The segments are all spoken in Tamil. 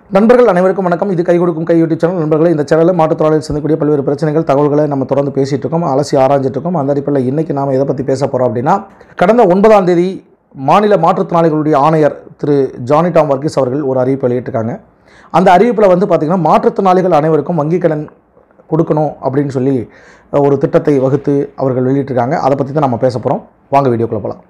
நண்பர்கள் அனைவருக்கும் வணக்கம் இது கை கொடுக்கும் கை யூடியூப் சேனல் நண்பர்களே இந்த சேனலில் மாற்றுத்திறனாளிகள் சந்திக்கக்கூடிய பல்வேறு பிரச்சனைகள் தகவல்களை நம்ம தொடர்ந்து பேசிகிட்டு இருக்கோம் அலசி ஆராய்ஞ்சிட்டு இருக்கோம் அந்த அடிப்படையில் இன்றைக்கி நாம் எதை பற்றி பேச போகிறோம் அப்படின்னா கடந்த ஒன்பதாம் தேதி மாநில மாற்றுத்திறனாளிகளுடைய ஆணையர் திரு ஜானி டாம் வர்கீஸ் அவர்கள் ஒரு அறிவிப்பு வெளியிட்டிருக்காங்க அந்த அறிவிப்பில் வந்து பார்த்திங்கன்னா மாற்றுத்திறனாளிகள் அனைவருக்கும் வங்கிக் கடன் கொடுக்கணும் அப்படின்னு சொல்லி அஹ், ஒரு திட்டத்தை வகுத்து அவர்கள் வெளியிட்டிருக்காங்க அதை பற்றி தான் நம்ம பேச போகிறோம் வாங்க வீடியோக்குள்ளே போகலாம்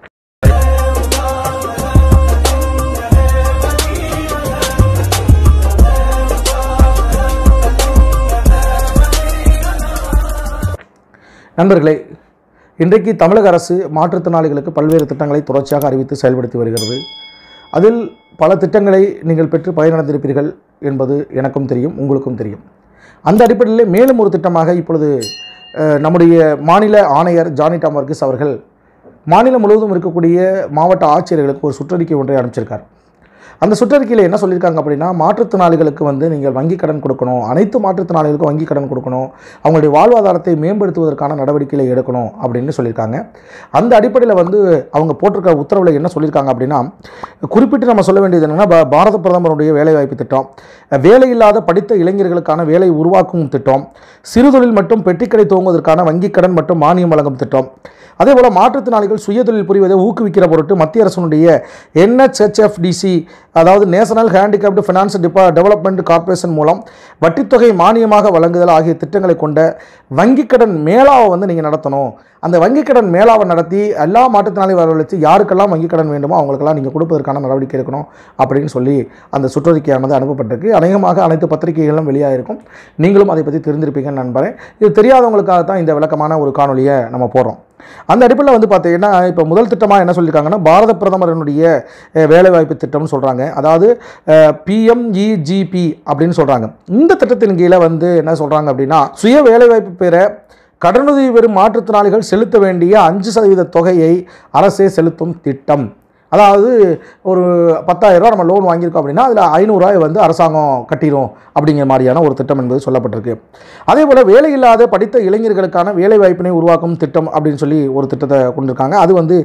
நண்பர்களே இன்றைக்கு தமிழக அரசு மாற்றுத்திறனாளிகளுக்கு பல்வேறு திட்டங்களை தொடர்ச்சியாக அறிவித்து செயல்படுத்தி வருகிறது அதில் பல திட்டங்களை நீங்கள் பெற்று பயனடைந்திருப்பீர்கள் என்பது எனக்கும் தெரியும் உங்களுக்கும் தெரியும் அந்த அடிப்படையில் மேலும் ஒரு திட்டமாக இப்பொழுது அஹ், நம்முடைய மாநில ஆணையர் ஜானி டாம் வர்கீஸ் அவர்கள் மாநிலம் முழுவதும் இருக்கக்கூடிய மாவட்ட ஆட்சியர்களுக்கு ஒரு சுற்றறிக்கை ஒன்றை அனுப்பிச்சிருக்கார் அந்த சுற்றறிக்கையில் என்ன சொல்லியிருக்காங்க அப்படின்னா மாற்றுத்திறனாளிகளுக்கு வந்து நீங்கள் வங்கி கடன் கொடுக்கணும் அனைத்து மாற்றுத்திறனாளிகளுக்கும் வங்கி கடன் கொடுக்கணும் அவங்களுடைய வாழ்வாதாரத்தை மேம்படுத்துவதற்கான நடவடிக்கைகளை எடுக்கணும் அப்படின்னு சொல்லியிருக்காங்க அந்த அடிப்படையில் வந்து அவங்க போட்டிருக்க உத்தரவில் என்ன சொல்லியிருக்காங்க அப்படின்னா குறிப்பிட்டு நம்ம சொல்ல வேண்டியது என்னென்னா பா- பாரத பிரதமருடைய வேலைவாய்ப்பு திட்டம் வேலையில்லாத படித்த இளைஞர்களுக்கான வேலை உருவாக்கும் திட்டம் சிறுதொழில் மற்றும் பெட்டிக்கடை துவங்குவதற்கான வங்கிக் கடன் மற்றும் மானியம் வழங்கும் திட்டம் அதே போல் மாற்றுத்திறனாளிகள் சுயதொழில் புரிவதை ஊக்குவிக்கிற பொருட்டு மத்திய அரசினுடைய என்ஹெச்எஃப்டிசி அதாவது நேஷனல் ஹேண்டிகேப்டு ஃபினான்ஸ் டிபா டெவலப்மெண்ட் கார்ப்பரேஷன் மூலம் வட்டித்தொகை மானியமாக வழங்குதல் ஆகிய திட்டங்களை கொண்ட வங்கிக் கடன் மேளாவை வந்து நீங்கள் நடத்தணும் அந்த வங்கிக் கடன் மேளாவை நடத்தி எல்லா மாற்றுத்திறனாளி வச்சு யாருக்கெல்லாம் வங்கிக் கடன் வேண்டுமோ அவங்களுக்கெல்லாம் நீங்கள் கொடுப்பதற்கான நடவடிக்கை எடுக்கணும் அப்படின்னு சொல்லி அந்த சுற்றறிக்கையானது அனுப்பப்பட்டிருக்கு அநேகமாக அனைத்து பத்திரிகைகளும் வெளியாகிருக்கும் நீங்களும் அதை பற்றி தெரிஞ்சிருப்பீங்கன்னு நண்பரேன் இது தெரியாதவங்களுக்காக தான் இந்த விளக்கமான ஒரு காணொலியை நம்ம போடுறோம் அந்த அடிப்படையில் வந்து பார்த்தீங்கன்னா இப்போ முதல் திட்டமாக என்ன சொல்லியிருக்காங்கன்னா பாரத பிரதமரனுடைய அஹ், வேலைவாய்ப்பு திட்டம்னு சொல்கிறாங்க அதாவது பிஎம்இஜிபி அப்படின்னு சொல்கிறாங்க இந்த திட்டத்தின் கீழே வந்து என்ன சொல்கிறாங்க அப்படின்னா சுய வேலைவாய்ப்பு பெற கடனுதவி பெறும் மாற்றுத்திறனாளிகள் செலுத்த வேண்டிய அஞ்சு சதவீத தொகையை அரசே செலுத்தும் திட்டம் அதாவது ஒரு பத்தாயிரரூவா நம்ம லோன் வாங்கியிருக்கோம் அப்படின்னா அதில் ஐநூறுரூவாய் வந்து அரசாங்கம் கட்டிடும் அப்படிங்கிற மாதிரியான ஒரு திட்டம் என்பது சொல்லப்பட்டிருக்கு அதே போல் வேலையில்லாத படித்த இளைஞர்களுக்கான வேலை வாய்ப்பினை உருவாக்கும் திட்டம் அப்படின்னு சொல்லி ஒரு திட்டத்தை கொண்டிருக்காங்க அது வந்து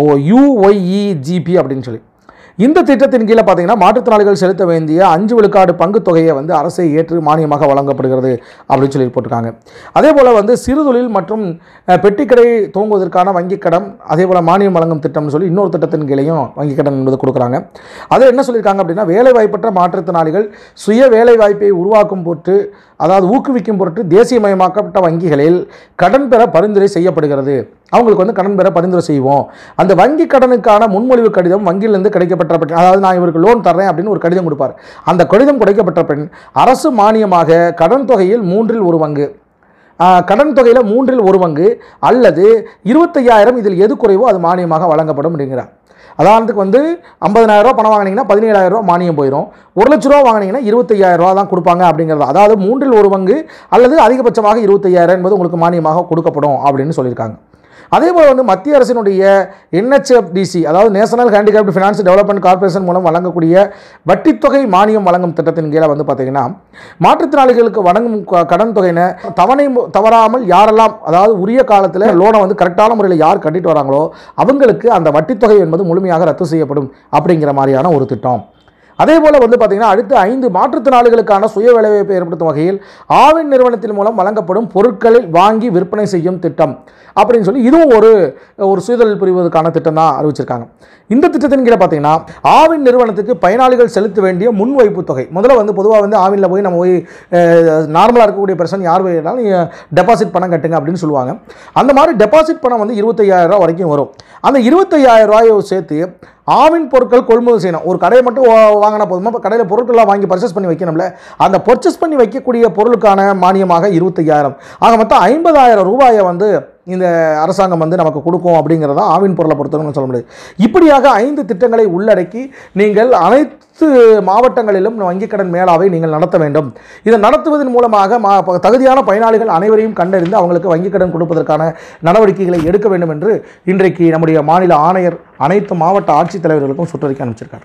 யூஒய்இஜிபி அப்படின்னு சொல்லி இந்த திட்டத்தின் கீழே பார்த்தீங்கன்னா மாற்றுத்திறனாளிகள் செலுத்த வேண்டிய அஞ்சு விழுக்காடு பங்குத் தொகையை வந்து அரசை ஏற்று மானியமாக வழங்கப்படுகிறது அப்படின்னு சொல்லி போட்டிருக்காங்க அதே போல் வந்து சிறுதொழில் மற்றும் அஹ், பெட்டிக்கடை துவங்குவதற்கான வங்கிக் கடன் அதே போல் மானியம் வழங்கும் திட்டம்னு சொல்லி இன்னொரு திட்டத்தின் கீழையும் வங்கிக் கடன் என்பது கொடுக்குறாங்க அதில் என்ன சொல்லியிருக்காங்க அப்படின்னா வேலை வாய்ப்பற்ற மாற்றுத்திறனாளிகள் சுய வேலை வாய்ப்பை உருவாக்கும் பொருட்டு அதாவது ஊக்குவிக்கும் பொருட்டு தேசியமயமாக்கப்பட்ட வங்கிகளில் கடன் பெற பரிந்துரை செய்யப்படுகிறது அவங்களுக்கு வந்து கடன் பெற பரிந்துரை செய்வோம் அந்த வங்கி கடனுக்கான முன்மொழிவு கடிதம் வங்கியிலிருந்து கிடைக்கப்பட்ட பின் அதாவது நான் இவருக்கு லோன் தர்றேன் அப்படின்னு ஒரு கடிதம் கொடுப்பார் அந்த கடிதம் கிடைக்கப்பட்ட பின் அரசு மானியமாக கடன் தொகையில் மூன்றில் ஒரு பங்கு ஆ, கடன் தொகையில் மூன்றில் ஒரு பங்கு அல்லது இருபத்தையாயிரம் இதில் எது குறைவோ அது மானியமாக வழங்கப்படும் அப்படிங்கிறார் உதாரணத்துக்கு வந்து 50000 ரூபாய் பணம் வாங்கினீங்கன்னா 17000 ரூபாய் மானியம் போயிடும் ஒரு லட்ச ரூபா வாங்கினீங்கன்னா 25000 ரூபா தான் கொடுப்பாங்க அப்படிங்கிறது அதாவது மூன்றில் ஒரு பங்கு அல்லது அதிகபட்சமாக 25000 என்பது உங்களுக்கு மானியமாக கொடுக்கப்படும் அப்படின்னு சொல்லியிருக்காங்க அதே போல் வந்து மத்திய அரசினுடைய என்ஹெச்எஃப்டிசி அதாவது national handicapped finance development corporation மூலம் வழங்கக்கூடிய வட்டித்தொகை மானியம் வழங்கும் திட்டத்தின் கீழே வந்து பார்த்தீங்கன்னா மாற்றுத்திறனாளிகளுக்கு வழங்கும் க- கடன் தொகையினை தவணை மு- தவறாமல் யாரெல்லாம் அதாவது உரிய காலத்தில் லோனை வந்து கரெக்டான முறையில் யார் கட்டிட்டு வராங்களோ அவங்களுக்கு அந்த வட்டித்தொகை என்பது முழுமையாக ரத்து செய்யப்படும் அப்படிங்கிற மாதிரியான ஒரு திட்டம் அதே போல் வந்து பார்த்தீங்கன்னா அடுத்து ஐந்து மாற்றுத்திறனாளிகளுக்கான சுய வேலைவாய்ப்பை ஏற்படுத்தும் வகையில் ஆவின் நிறுவனத்தின் மூலம் வழங்கப்படும் பொருட்களை வாங்கி விற்பனை செய்யும் திட்டம் அப்படின்னு சொல்லி இதுவும் ஒரு ஒரு சுயதொழில் புரிவதற்கான திட்டம் தான் அறிவிச்சிருக்காங்க இந்த திட்டத்தின் கீழே பார்த்தீங்கன்னா ஆவின் நிறுவனத்துக்கு பயனாளிகள் செலுத்த வேண்டிய முன் வைப்பு தொகை முதல்ல வந்து பொதுவாக வந்து ஆவினில் போய் நம்ம போய் நார்மலாக இருக்கக்கூடிய பர்சன் யார் போயிருந்தாலும் நீங்கள் டெபாசிட் பணம் கட்டுங்க அப்படின்னு சொல்லுவாங்க அந்த மாதிரி டெபாசிட் பணம் வந்து 25000 ரூபாய் வரைக்கும் வரும் அந்த 25000 ரூபாயை சேர்த்து ஆவின் பொருட்கள் கொள்முதல் செய்யணும் ஒரு கடையை மட்டும் வா- வாங்கினா போதுமா இப்போ கடையில் பொருட்கள்லாம் வாங்கி பர்ச்சேஸ் பண்ணி வைக்கணும்ல அந்த பர்ச்சேஸ் பண்ணி வைக்கக்கூடிய பொருளுக்கான மானியமாக இருபத்தையாயிரம் ஆக மொத்தம் ஐம்பதாயிரம் ரூபாயை வந்து இந்த அரசாங்கம் வந்து நமக்கு கொடுக்கும் அப்படிங்கிறதா ஆவின் பொருளை பொறுத்தவரைக்கும் சொல்ல முடியாது இப்படியாக ஐந்து திட்டங்களை உள்ளடக்கி நீங்கள் அனைத்து மாவட்டங்களிலும் வங்கிக் கடன் மேளாவை நீங்கள் நடத்த வேண்டும் இதை நடத்துவதன் மூலமாக மா ப- தகுதியான பயனாளிகள் அனைவரையும் கண்டறிந்து அவங்களுக்கு வங்கிக் கடன் கொடுப்பதற்கான நடவடிக்கைகளை எடுக்க வேண்டும் என்று இன்றைக்கு நம்முடைய மாநில ஆணையர் அனைத்து மாவட்ட ஆட்சித்தலைவர்களுக்கும் சுற்றறிக்கை அனுப்பிச்சிருக்கார்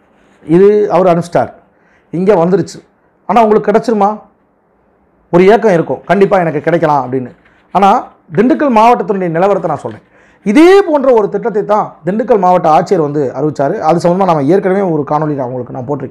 இது அவர் அனுப்பிச்சிட்டார் இங்கே வந்துருச்சு ஆனால் உங்களுக்கு கிடைச்சிருமா ஒரு ஏக்கம் இருக்கும் கண்டிப்பாக எனக்கு கிடைக்கலாம் அப்படின்னு ஆனால் திண்டுக்கல் மாவட்டத்தினுடைய நிலவரத்தை நான் சொல்கிறேன் இதே போன்ற ஒரு திட்டத்தை தான் திண்டுக்கல் மாவட்ட ஆட்சியர் வந்து அறிவிச்சார் அது சம்மந்தமாக நம்ம ஏற்கனவே ஒரு காணொலி நான் உங்களுக்கு நான் போட்டிருக்கேன்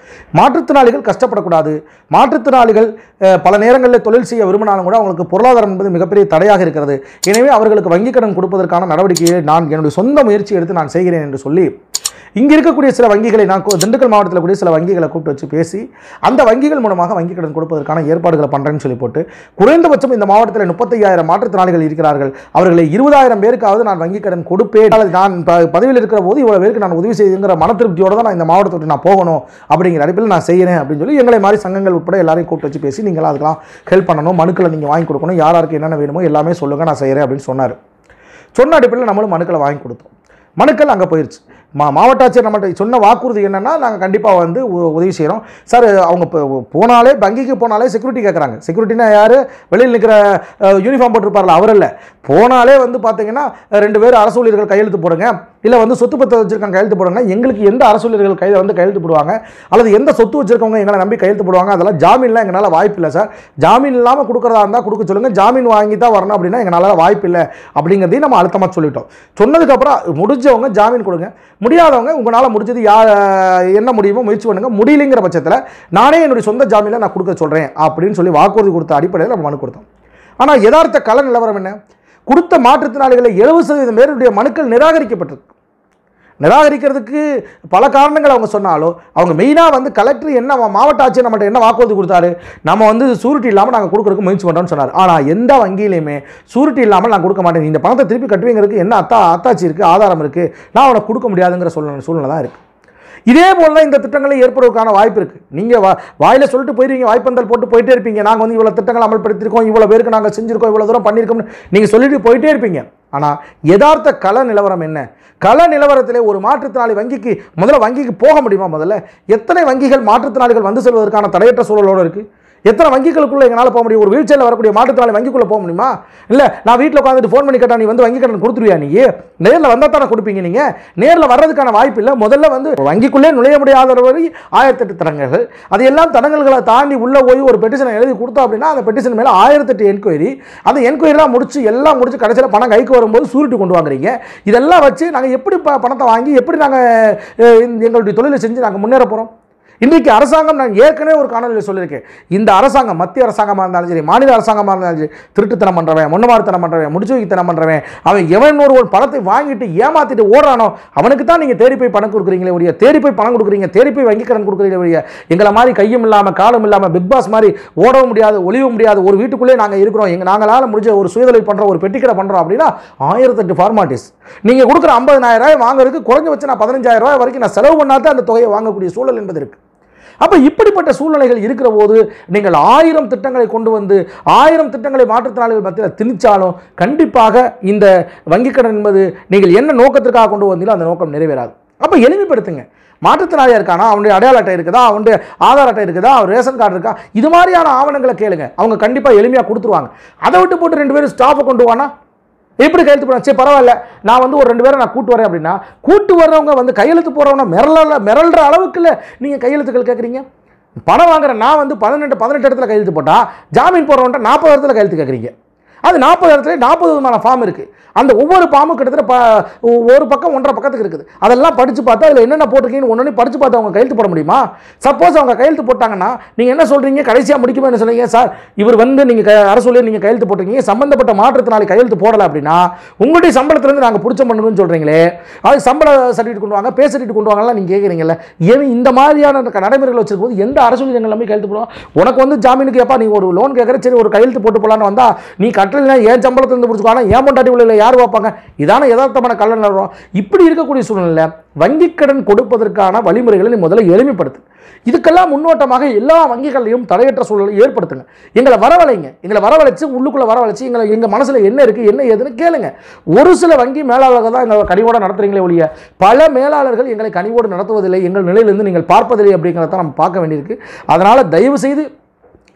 மாற்றுத்திறனாளிகள் கஷ்டப்படக்கூடாது மாற்றுத்திறனாளிகள் அஹ், பல நேரங்களில் தொழில் செய்ய விரும்பினாலும் கூட அவங்களுக்கு பொருளாதாரம் என்பது மிகப்பெரிய தடையாக இருக்கிறது எனவே அவர்களுக்கு வங்கிக் கடன் கொடுப்பதற்கான நடவடிக்கையை நான் என்னுடைய சொந்த முயற்சி எடுத்து நான் செய்கிறேன் என்று சொல்லி இங்கே இருக்கக்கூடிய சில வங்கிகளை நான் கு- திண்டுக்கல் மாவட்டத்தில் கூடிய சில வங்கிகளை கூப்பிட்டு வச்சு பேசி அந்த வங்கிகள் மூலமாக வங்கிக் கடன் கொடுப்பதற்கான ஏற்பாடுகளை பண்ணுறேன்னு சொல்லி போட்டு குறைந்தபட்சம் இந்த மாவட்டத்தில் முப்பத்தையாயிரம் மாற்றுத்திறனாளிகள் இருக்கிறார்கள் அவர்களை இருபதாயிரம் பேருக்காவது நான் வங்கிக் கடன் கொடுப்பேன் அல்லது நான் ப- பதவியில் இருக்கிற போது இவ்வளோ பேருக்கு நான் உதவி செய்யுங்கிற மன திருப்தியோடு தான் நான் இந்த மாவட்டத்தை விட்டு நான் போகணும் அப்படிங்கிற அடிப்பில் நான் செய்கிறேன் அப்படின்னு சொல்லி எங்களை மாதிரி சங்கங்கள் உட்பட எல்லாரையும் கூப்பிட்டு வச்சு பேசி நீங்களாம் அதுக்கெல்லாம் ஹெல்ப் பண்ணணும் மனுக்களை நீங்கள் வாங்கி கொடுக்கணும் யார் யாருக்கு என்னென்ன வேணுமோ எல்லாமே சொல்லுங்கள் நான் செய்கிறேன் அப்படின்னு சொன்னார் சொன்ன அடிப்படையில் நம்மளும் மனுக்களை வாங்கி கொடுத்தோம் மனுக்கள் அங்கே போயிடுச்சு மா மாவட்ட ஆட்சியர் நம்மகிட்ட சொன்ன வாக்குறுதி என்னென்னா நாங்கள் கண்டிப்பாக வந்து உ- உதவி செய்கிறோம் சார் அவங்க இப்போ போனாலே வங்கிக்கு போனாலே செக்யூரிட்டி கேட்குறாங்க செக்யூரிட்டினா யார் வெளியில் நிற்கிற யூனிஃபார்ம் போட்டிருப்பார்ல அவர் இல்லை போனாலே வந்து பார்த்தீங்கன்னா ரெண்டு பேர் அரசு ஊழியர்கள் கையெழுத்து போடுங்க இல்லை வந்து சொத்து பத்திரம் வச்சிருக்காங்க கையெழுத்து போடுங்க எங்களுக்கு எந்த அரசு ஊழியர்கள் கையில் வந்து கையெழுத்து போடுவாங்க அல்லது எந்த சொத்து வச்சிருக்கவங்க எங்களை நம்பி கையெழுத்து போடுவாங்க அதெல்லாம் ஜாமீன்லாம் எங்களால் வாய்ப்பு இல்லை சார் ஜாமீன் இல்லாமல் கொடுக்குறதா இருந்தால் கொடுக்க சொல்லுங்கள் ஜாமீன் வாங்கி தான் வரணும் அப்படின்னா எங்களால் வாய்ப்பு இல்லை அப்படிங்கிறதையும் நம்ம அழுத்தமாக சொல்லிட்டோம் சொன்னதுக்கப்புறம் முடிஞ்சவங்க ஜாமீன் கொடுங்க முடியாதவங்க உங்களால் முடிஞ்சது யா என்ன முடியுமோ முயற்சி பண்ணுங்க முடியலைங்கிற பட்சத்தில் நானே என்னுடைய சொந்த ஜாமீனில் நான் கொடுக்க சொல்கிறேன் அப்படின்னு சொல்லி வாக்குறுதி கொடுத்த அடிப்படையில் நம்ம மனு கொடுத்தோம் ஆனால் யதார்த்த கள நிலவரம் என்ன கொடுத்த மாற்றுத்திறனாளிகளை எழுபது சதவீதம் பேருடைய மனுக்கள் நிராகரிக்கப்பட்டிருக்கு நிராகரிக்கிறதுக்கு பல காரணங்கள் அவங்க சொன்னாலும் அவங்க மெயினாக வந்து கலெக்டர் என்ன மா- மாவட்ட ஆட்சியர் நம்மகிட்ட என்ன வாக்குறுதி கொடுத்தாரு நம்ம வந்து சூரிட்டி இல்லாமல் நாங்கள் கொடுக்குறதுக்கு முயற்சி பண்ணுறோம்னு சொன்னார் ஆனால் எந்த வங்கியிலையுமே சூரிட்டி இல்லாமல் நான் கொடுக்க மாட்டேன் இந்த பணத்தை திருப்பி கட்டுவீங்கிறதுக்கு என்ன அத்தா அத்தாச்சி இருக்குது ஆதாரம் இருக்குது நான் அவனை கொடுக்க முடியாதுங்கிற சூழ்நிலை சூழ்நிலை தான் இருக்குது இதே போல தான் இந்த திட்டங்களை ஏற்படுவதற்கான வாய்ப்பு இருக்குது நீங்கள் வா வாயில் சொல்லிட்டு போயிருவீங்க வாய்ப்பந்தல் போட்டு போயிட்டே இருப்பீங்க நாங்கள் வந்து இவ்வளோ திட்டங்கள் அமல்படுத்தியிருக்கோம் இவ்வளோ பேருக்கு நாங்கள் செஞ்சுருக்கோம் இவ்வளோ தூரம் பண்ணியிருக்கோம்னு நீங்கள் சொல்லிட்டு போயிட்டே இருப்பீங்க ஆனால் யதார்த்த கள நிலவரம் என்ன கள நிலவரத்திலே ஒரு மாற்றுத்திறனாளி வங்கிக்கு முதல்ல வங்கிக்கு போக முடியுமா முதல்ல எத்தனை வங்கிகள் மாற்றுத்திறனாளிகள் வந்து செல்வதற்கான தடையற்ற சூழலோடு இருக்குது எத்தனை வங்கிகளுக்குள்ள எங்களால் போக முடியும் ஒரு வீல் சேரில் வரக்கூடிய மாற்றுத்திறனாளி வங்கிக்குள்ளே போக முடியுமா இல்லை நான் வீட்டில் உட்காந்துட்டு ஃபோன் பண்ணி கேட்டா நீ வந்து வங்கி கடன் கொடுத்துருவியா நீ நேரில் வந்தால் தானே கொடுப்பீங்க நீங்கள் நேரில் வர்றதுக்கான வாய்ப்பு இல்லை முதல்ல வந்து வங்கிக்குள்ளே நுழைய முடியாத வரை ஆயிரத்தெட்டு தடங்கல்கள் அதையெல்லாம் தடங்கல்களை தாண்டி உள்ளே போய் ஒரு பெட்டிஷனை எழுதி கொடுத்தோம் அப்படின்னா அந்த பெட்டிஷன் மேலே ஆயிரத்தெட்டு என்கொயரி அந்த என்கொயரிலாம் முடிச்சு எல்லாம் முடிச்சு கடைசியில் பணம் கைக்கு வரும்போது சூரிட்டி கொண்டு வாங்குறீங்க இதெல்லாம் வச்சு நாங்கள் எப்படி ப- பணத்தை வாங்கி எப்படி நாங்கள் எங்களுடைய தொழிலை செஞ்சு நாங்கள் முன்னேற போகிறோம் இன்றைக்கு அரசாங்கம் நான் ஏற்கனவே ஒரு காணொலியில் சொல்லியிருக்கேன் இந்த அரசாங்கம் மத்திய அரசாங்கமாக இருந்தாலும் சரி மாநில அரசாங்கமாக இருந்தாலும் சரி திருட்டுத்தனம் பண்ணுறவன் முன்னமாறுத்தனம் பண்ணுறவன் முடிச்சு வைத்தனம் பண்ணுறவன் அவன் எவன் ஒரு ஒரு பணத்தை வாங்கிட்டு ஏமாத்திட்டு ஓடுறானோ அவனுக்கு தான் நீங்கள் தேடி போய் பணம் கொடுக்குறீங்களே ஒழிய தேடி போய் பணம் கொடுக்குறீங்க தேடி போய் வங்கி கடன் கொடுக்குறீங்களே ஒழிய எங்களை மாதிரி கையும் இல்லாமல் காலும் இல்லாமல் பிக் பாஸ் மாதிரி ஓடவும் முடியாது ஒளியவும் முடியாது ஒரு வீட்டுக்குள்ளே நாங்கள் இருக்கிறோம் எங்கள் நாங்களால் முடிஞ்ச ஒரு சுயதொழில் பண்ணுறோம் ஒரு பெட்டிக்கடை பண்ணுறோம் அப்படின்னா ஆயிரத்தெட்டு ஃபார்மாலிட்டிஸ் நீங்கள் கொடுக்குற ஐம்பதனாயிரம் ரூபாய் வாங்குறதுக்கு குறைஞ்சபட்சம் நான் பதினஞ்சாயிரம் ரூபாய் வரைக்கும் நான் செலவு பண்ணாதான் அந்த தொகையை வாங்கக்கூடிய சூழல் என்பது இருக்குது அப்போ இப்படிப்பட்ட சூழ்நிலைகள் இருக்கிற போது நீங்கள் ஆயிரம் திட்டங்களை கொண்டு வந்து ஆயிரம் திட்டங்களை மாற்றுத்திறனாளிகள் மத்தியில் திணிச்சாலும் கண்டிப்பாக இந்த வங்கிக் கடன் என்பது நீங்கள் என்ன நோக்கத்திற்காக கொண்டு வந்தீங்களோ அந்த நோக்கம் நிறைவேறாது அப்போ எளிமைப்படுத்துங்க மாற்றுத்திறனாளியாக இருக்கானா அவனுடைய அடையாள அட்டை இருக்குதா அவனுடைய ஆதார் அட்டை இருக்குதா அவர் ரேஷன் கார்டு இருக்கா இது மாதிரியான ஆவணங்களை கேளுங்க அவங்க கண்டிப்பாக எளிமையாக கொடுத்துருவாங்க அதை விட்டு போட்டு ரெண்டு பேரும் ஸ்டாஃபை கொண்டு வானா எப்படி கையெழுத்து போடுறாங்க சரி பரவாயில்ல நான் வந்து ஒரு ரெண்டு பேரை நான் கூட்டு வரேன் அப்படின்னா கூட்டு வர்றவங்க வந்து கையெழுத்து போடுறவங்க மிரள மிரள்ற அளவுக்குள்ள நீங்கள் கையெழுத்துக்கள் கேட்குறீங்க பணம் வாங்குற நான் வந்து பதினெட்டு பதினெட்டு இடத்துல கையெழுத்து போட்டால் ஜாமீன் போடுறவன்ட்ட நாற்பது இடத்துல கையெழுத்து கேட்குறீங்க அது நாற்பது இடத்துல நாற்பது விதமான ஃபார்ம் இருக்குது அந்த ஒவ்வொரு ஃபார்மும் கிட்டத்தட்ட ப ஒரு பக்கம் ஒன்றரை பக்கத்துக்கு இருக்குது அதெல்லாம் படித்து பார்த்தா அதில் என்னென்ன போட்டிருக்கீங்கன்னு ஒன்று படித்து பார்த்து அவங்க கையெழுத்து போட முடியுமா சப்போஸ் அவங்க கையெழுத்து போட்டாங்கன்னா நீங்கள் என்ன சொல்கிறீங்க கடைசியாக முடிக்குமா என்ன சொல்றீங்க சார் இவர் வந்து நீங்கள் அரசு நீங்கள் கையெழுத்து போட்டிருக்கீங்க சம்பந்தப்பட்ட மாற்றத்தினால கையெழுத்து போடலை அப்படின்னா உங்களுடைய சம்பளத்திலேருந்து நாங்கள் பிடிச்ச பண்ணணும்னு சொல்கிறீங்களே அது சம்பள சர்டிஃபிகேட் கொண்டு வாங்க பே சர்டிஃபிகேட் கொண்டு வாங்கலாம் நீங்கள் கேட்குறீங்கல்ல ஏன் இந்த மாதிரியான க- நடைமுறைகள் வச்சிருக்கும் போது எந்த அரசு ஊழியர்கள் எல்லாமே கையெழுத்து போடுவோம் உனக்கு வந்து ஜாமீனுக்கு எப்பா நீ ஒரு லோன் கேட்குற சரி ஒரு கையெழுத்து போட்டு போலான்னு வந்தா நீ கட்டலாம் ஏன் சம்பளத்திலிருந்து பிடிச்சிக்கோ ஆனால் ஏன் பொண்டாட்டி உள்ள யார் வைப்பாங்க இதான யதார்த்தமான கல்லன் நிலவரம் இப்படி இருக்கக்கூடிய சூழ்நிலை வங்கிக் கடன் கொடுப்பதற்கான வழிமுறைகளை நீ முதல்ல எளிமைப்படுத்து இதுக்கெல்லாம் முன்னோட்டமாக எல்லா வங்கிகளையும் தடையற்ற சூழலை ஏற்படுத்துங்க எங்களை வரவழைங்க எங்களை வரவழைச்சு உள்ளுக்குள்ளே வரவழைச்சு எங்களை எங்கள் மனசில் என்ன இருக்குது என்ன ஏதுன்னு கேளுங்க ஒரு சில வங்கி மேலாளர்கள் தான் எங்களை கனிவோடு நடத்துறீங்களே ஒழிய பல மேலாளர்கள் எங்களை கனிவோடு நடத்துவதில்லை எங்கள் நிலையிலிருந்து நீங்கள் பார்ப்பதில்லை அப்படிங்கிறத நம்ம பார்க்க வேண்டியிருக்கு அதனால் தயவு செய்து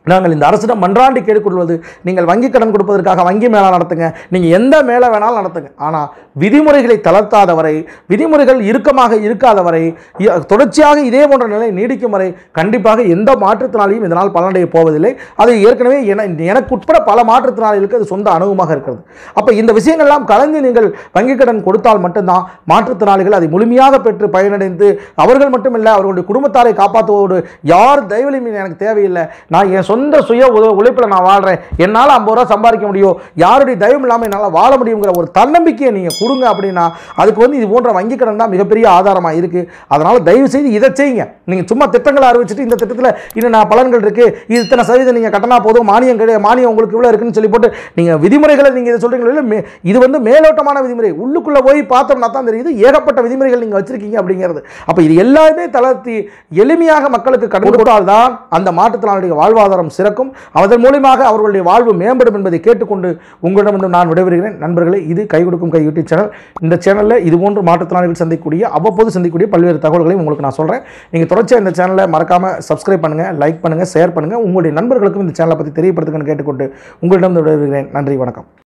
நாங்கள் இந்த அரசிடம் மன்றாண்டி கேட்டுக்கொள்வது நீங்கள் வங்கி கடன் கொடுப்பதற்காக வங்கி மேளா நடத்துங்க நீங்கள் எந்த மேளா வேணாலும் நடத்துங்க ஆனால் விதிமுறைகளை தளர்த்தாத வரை விதிமுறைகள் இறுக்கமாக இருக்காத வரை இ- தொடர்ச்சியாக இதே போன்ற நிலை நீடிக்கும் வரை கண்டிப்பாக எந்த மாற்றுத்திறனாளியும் இதனால் பலனடைய போவதில்லை அது ஏற்கனவே என எனக்கு உட்பட பல மாற்றுத்திறனாளிகளுக்கு அது சொந்த அனுபவமாக இருக்கிறது அப்போ இந்த விஷயங்கள்லாம் கலந்து நீங்கள் வங்கி கடன் கொடுத்தால் மட்டும்தான் மாற்றுத்திறனாளிகள் அதை முழுமையாக பெற்று பயனடைந்து அவர்கள் மட்டுமில்லை அவர்களுடைய குடும்பத்தாரை காப்பாற்றுவோடு யார் தயவுலையும் எனக்கு தேவையில்லை நான் என் சொந்த சுய உத உழைப்பில் நான் வாழ்கிறேன் என்னால் ஐம்பது ரூபா சம்பாதிக்க முடியும் யாருடைய தயவும் இல்லாமல் என்னால் வாழ முடியுங்கிற ஒரு தன்னம்பிக்கையை நீங்கள் கொடுங்க அப்படின்னா அதுக்கு வந்து இது போன்ற வங்கி கடன் தான் மிகப்பெரிய ஆதாரமாக இருக்குது அதனால் தயவு செய்து இதை செய்யுங்க நீங்கள் சும்மா திட்டங்களை அறிவிச்சிட்டு இந்த திட்டத்தில் இன்னும் நான் பலன்கள் இருக்குது இது இத்தனை சதவீதம் நீங்கள் கட்டினா போதும் மானியம் கிடையாது மானியம் உங்களுக்கு இவ்வளோ இருக்குன்னு சொல்லி போட்டு நீங்கள் விதிமுறைகளை நீங்கள் இதை சொல்கிறீங்களோ இல்லை மே- இது வந்து மேலோட்டமான விதிமுறை உள்ளுக்குள்ளே போய் பார்த்தோம்னா தான் தெரியுது ஏகப்பட்ட விதிமுறைகள் நீங்கள் வச்சிருக்கீங்க அப்படிங்கிறது அப்போ இது எல்லாமே தளர்த்தி எளிமையாக மக்களுக்கு கடன் கொடுத்தால் தான் அந்த மாற்றுத்திறனாளியுடைய வாழ்வாதாரம் சிறக்கும் அதன் மூலியமாக அவர்களுடைய வாழ்வு மேம்படும் என்பதை கேட்டுக்கொண்டு உங்களிடம் வந்து நான் விடைபெறுகிறேன் நண்பர்களே இது கை கொடுக்கும் கை யூடியூப் சேனல் இந்த சேனலில் இதுபோன்று மாற்றுத்திறனாளிகள் சந்திக்கக்கூடிய அவ்வப்போது சந்திக்கக்கூடிய பல்வேறு தகவல்களையும் உங்களுக்கு நான் சொல்கிறேன் நீங்கள் தொடர்ச்சியாக இந்த சேனலை மறக்காமல் சப்ஸ்கிரைப் பண்ணுங்கள் லைக் பண்ணுங்கள் ஷேர் பண்ணுங்கள் உங்களுடைய நண்பர்களுக்கும் இந்த சேனலை பற்றி தெரியப்படுத்துங்கன்னு கேட்டுக்கொண்டு உங்களிடம் வந்து விடைபெறுகிறேன் நன்றி வணக்கம்